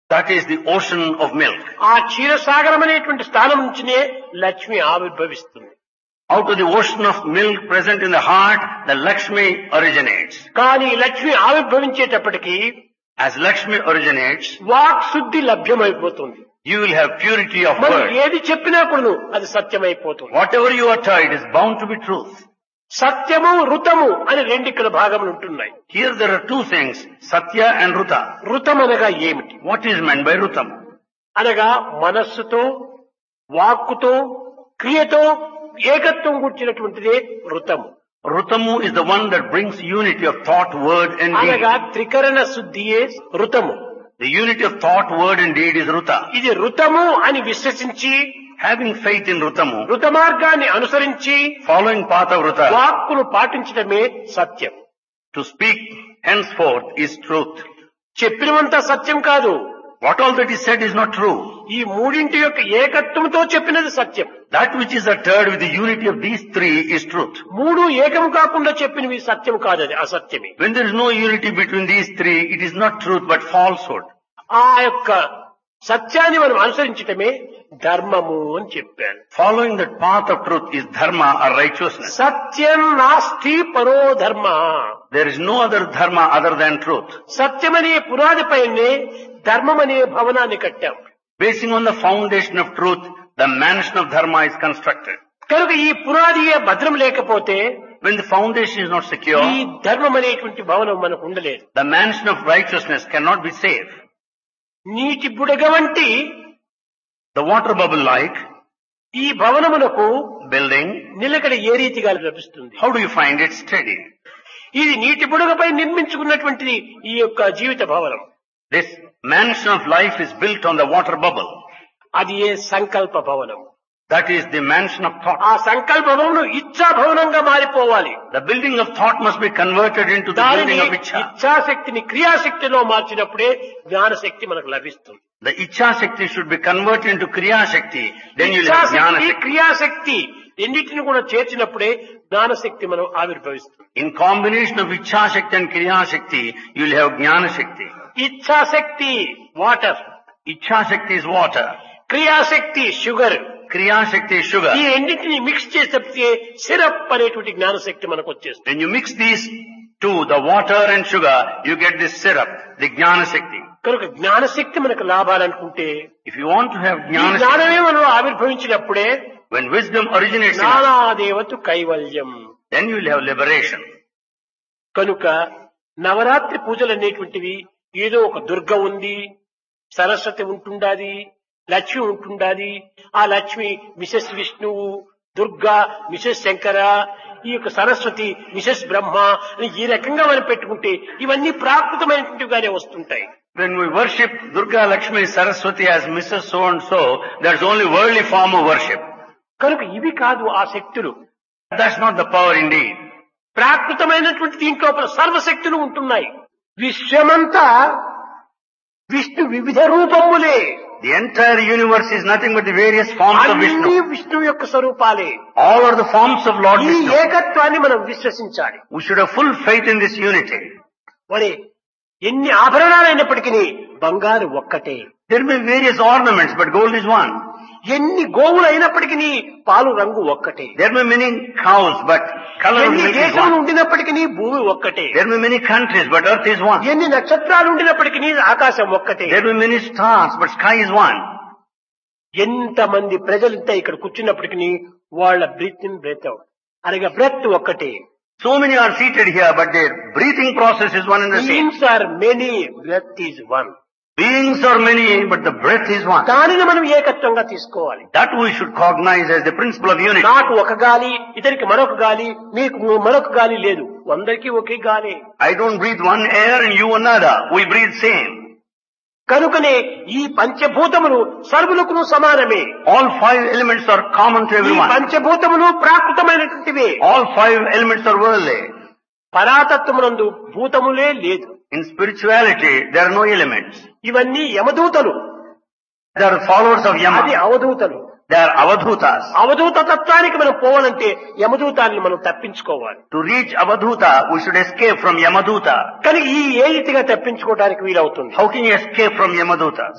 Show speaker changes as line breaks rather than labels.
That is the ocean of milk.
ఆ క్షీరసాగరం అనేటువంటి స్థానం నుంచినే Lakshmi ఆవిర్భవిస్తుంది
Out of the ocean of milk present in the heart, the Lakshmi originates.
కానీ లక్ష్మి ఆవిర్భవించేటప్పటికి
As Lakshmi originates,
వాక్ శుద్ధి లభ్యమైపోతుంది
you will have purity of
మనం
word.
ఏది చెప్పినా కూడా అది సత్యమైపోతుంది
Whatever you utter, it is bound to be truth.
సత్యము ఋతము అని రెండు ఇక్కడ భాగములు ఉంటున్నాయి
Here there are two things, Satya and Ruta.
ఋతం అనగా ఏమిటి
What is meant by Rutam?
అనగా మనస్సుతో వాక్కుతో క్రియతో ఏకత్వం కూర్చున్నటువంటిదే ఋతము
Rutamu is the one that brings unity of thought, word and
అనగా
deed.
త్రికరణ శుద్ధియే ఋతము
The unity of thought, word and deed is Ruta.
ఇది ఋతము అని విశ్వసించి
Having faith in Rutamu,
ఋత మార్గాన్ని అనుసరించి
following path of Ruta,
వాక్కును పాటించడమే సత్యం
to speak henceforth is truth.
చెప్పినవంతా సత్యం కాదు
What all that is said is not true.
ఈ మూడింటి యొక్క ఏకత్వంతో చెప్పినది సత్యం
That which is uttered with the unity of these three is truth.
మూడు ఏకం కాకుండా చెప్పినవి సత్యం కాదు అది అసత్యమే
When there is no unity between these three, it is not truth but falsehood.
ఆ యొక్క సత్యాన్ని మనం అనుసరించటమే ధర్మము అని చెప్పారు
Following that path of truth is dharma or righteousness.
సత్యం నాస్తి పరో ధర్మ
There is no other dharma other than truth.
సత్యమనే పునాది పైనే ధర్మం అనే భవనాన్ని కట్టాం
Basing on the foundation of truth, the mansion of dharma is constructed.
కనుక ఈ పునాదియే భద్రం లేకపోతే
When the foundation is not secure,
ఈ ధర్మం అనేటువంటి భవనం మనకు ఉండలేదు
the mansion of righteousness cannot be safe.
నీటి బుడగ వంటి
The water bubble like
ఈ భవనమునకు
building,
నిలకడ ఏ రీతిగా లభిస్తుంది
how do you find it steady?
ఇది నీటి బుడగపై నిర్మించుకున్నటువంటిది ఈ యొక్క జీవిత భవనం
This mansion of life is built on the water bubble.
అది ఏ సంకల్ప భవనం
That is the mansion of thought.
ఆ సంకల్ప భవనం ఇచ్చా భవనంగా మారిపోవాలి
The building of thought must be converted into the
దానిని
building of icha.
ఇచ్ఛాశక్తిని క్రియాశక్తిలో మార్చినప్పుడే జ్ఞానశక్తి మనకు లభిస్తుంది
The icha shakti should be converted into kriya shakti. Then you will have jnana
ఇచ్ఛాశక్తి
shakti.
క్రియాశక్తి రెండింటిని కూడా చేర్చినప్పుడే జ్ఞానశక్తి మనం ఆవిర్భవిస్తుంది
In combination of icha shakti and kriya shakti, you will have jnana shakti.
ఇచ్ఛాశక్తి water
Icha shakti is water.
క్రియాశక్తి sugar
Kriya shakti is sugar.
ఈ రెండింటిని మిక్స్ చేస్తే సిరప్ అనేటువంటి జ్ఞానశక్తి మనకు వచ్చేస్తుంది
When you mix these two, the water and sugar, you get this syrup, the jnana shakti.
కనుక జ్ఞానశక్తి మనకు లాభాలనుకుంటే
If you want to have
ఈ
jnana shakti,
జ్ఞానమే మనం ఆవిర్భవించినప్పుడే
when wisdom originates in us,
జ్ఞానాదేవతు కైవల్యం
then you will have liberation.
కనుక నవరాత్రి పూజలు అనేటువంటివి ఏదో ఒక దుర్గ ఉంది సరస్వతి ఉంటుండాది లక్ష్మి ఉంటుండాది ఆ లక్ష్మి మిసెస్ విష్ణువు దుర్గా మిసెస్ శంకర ఈ యొక్క సరస్వతి మిసెస్ బ్రహ్మ అని ఈ రకంగా మనం పెట్టుకుంటే ఇవన్నీ ప్రాకృతమైనటువంటివిగానే వస్తుంటాయి
When we worship Durga Lakshmi Saraswati as Mrs. So and so, that's only worldly form of worship.
కనుక ఇవి కాదు ఆ శక్తులు
That's not the power indeed.
ప్రాకృతమైనటువంటి దీంట్లో సర్వశక్తులు ఉంటున్నాయి విశ్వమంతా విష్ణు వివిధ రూపములే
The entire universe is nothing but the various forms of
అన్ని
Vishnu.
విష్ణువు యొక్క స్వరూపాలే
All are the forms of Lord
ఈ
Vishnu.
ఏకత్వాన్ని మనం విశ్వసించాలి
We should have full faith in this unity.
మరి ఎన్ని ఆభరణాలైనప్పటికీ బంగారు ఒక్కటే
There may be various ornaments, but gold is one.
ఎన్ని గోవులు అయినప్పటికీ పాలు రంగు ఒక్కటే
There may be many cows, but color of
ఎన్ని
milk is
దేశములు
one.
ఉండినప్పటికీ భూమి ఒక్కటే
There may be many countries, but earth is one.
ఎన్ని నక్షత్రాలు ఉండినప్పటికీ ఆకాశం ఒక్కటే
There may be many stars, but sky is one.
ఎంతమంది ప్రజలంతా ఇక్కడ కూర్చున్నప్పటికీ వాళ్ళ బ్రీత్ ఇన్ బ్రెత్ అవుట్ అనగా బ్రెత్ ఒక్కటే
So many are seated here, but their breathing process is one and the same.
Beings are many breath is one
Beings are many, but the breath is one.
దానిని మనం ఏకత్వంగా తీసుకోవాలి
That we should cognize as the principle of unity.
నాకు ఒక గాలి ఇతనికి మరొక గాలి మీకు మరొక గాలి లేదు అందరికీ ఒకే గాలి
I don't breathe one air and you another. We breathe same.
కనుకనే ఈ పంచభూతములు సర్వులకు సమానమే
All five elements are common to
ఈ
everyone.
పంచభూతములు ప్రాకృతమైనటువంటివే
All five elements are worldly.
పరాతత్వమునందు భూతములే లేదు
In spirituality, there are no elements.
ఇవన్నీ యమదూతలు
They are followers of
అది
Yama.
అవధూతలు
They are avadhutas.
అవధూత తత్వానికి మనం పోవాలంటే యమదూతాన్ని మనం తప్పించుకోవాలి
To reach avadhuta, we should escape from Yamadhuta.
కానీ ఈ ఏ రీతిగా తప్పించుకోవడానికి వీలవుతుంది
How can you escape from Yamadhuta?